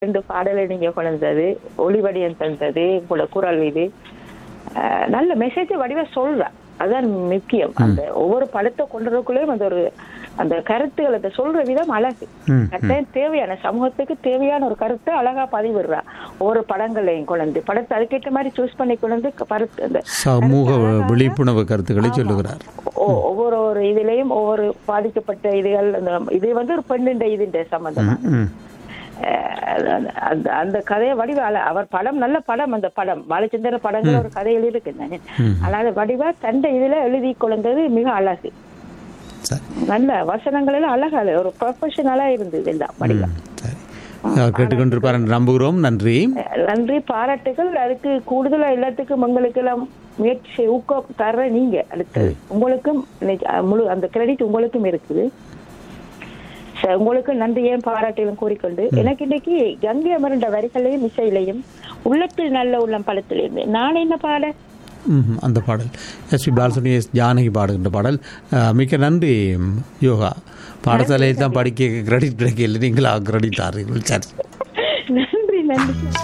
ரெண்டு பாடலை நீங்க கொண்டது ஒளிவடியம் தந்தது உங்களோட குரல் இது அஹ், நல்ல மெசேஜ் வடிவா சொல்ற அதான் முக்கியம் அந்த ஒவ்வொரு படத்தை கொண்டதுக்குள்ளேயும் அந்த ஒரு அந்த கருத்துக்கள் அந்த சொல்ற விதம் அழகு ம், கட்டாயம் தேவையான சமூகத்துக்கு தேவையான ஒரு கருத்தை அழகா பதிவிடுறா ஒவ்வொரு படங்களையும் கொண்டு படத்தை அதுக்கேற்ற மாதிரி சூஸ் பண்ணி கொண்டு கருத்து அந்த சமூக விழிப்புணர்வு கருத்துக்களை சொல்லுகிறார் ஒ- ஒவ்வொரு ஒரு இதுலயும் ஒவ்வொரு பாதிக்கப்பட்ட இதுகள் அந்த இது வந்து ஒரு பெண்ணின் இதுன்ற சம்பந்தமா ம் அஹ் அந்த அந்த கதையை வடிவ அல- அவர் படம் நல்ல படம் அந்த படம் பாலச்சந்திர படங்கள் ஒரு கதையில் இருக்கு ஆனா அது வடிவா தண்டை இதுல எழுதி கொண்டது மிக அழகு சரி நல்ல வசனங்கள் எல்லாம் அழகா இல்ல, ஒரு ப்ரொஃபஷனலா இருந்தது எல்லாம் வடிவா ம், சரி அவர் கேட்டுக்கொண்டிருப்பார் என்று நம்புகிறோம் நன்றி அஹ் நன்றி பாராட்டுகள் அதுக்கு கூடுதலா எல்லாத்துக்கும் உங்களுக்கு எல்லாம் முயற்சி ஊக்கம் தர்ற நீங்க அடுத்தது உங்களுக்கும் இன்னைக்கு, அஹ், முழு அந்த கிரெடிட் உங்களுக்கும் இருக்குது ச- உங்களுக்கு நன்றியையும் பாராட்டிலும் கூறிக்கொண்டு எனக்கு இன்னைக்கு கங்கை அமர்ந்த வரிகளையும் இசையிலையும் உள்ளத்தில் நல்ல உள்ளம் படத்திலிருந்து நான் என்ன பாட ம், அந்த பாடல் எஸ் பி பாலசுனி எஸ் ஜானகி பாடுகின்ற பாடல் அஹ், மிக்க நன்றி ம், யோகா பாடசாலையில் தான் படிக்க கிரெடிட் கிடைக்கல நீங்களா கிரெடிட் ஆறீர்கள் சரி நன்றி நன்றி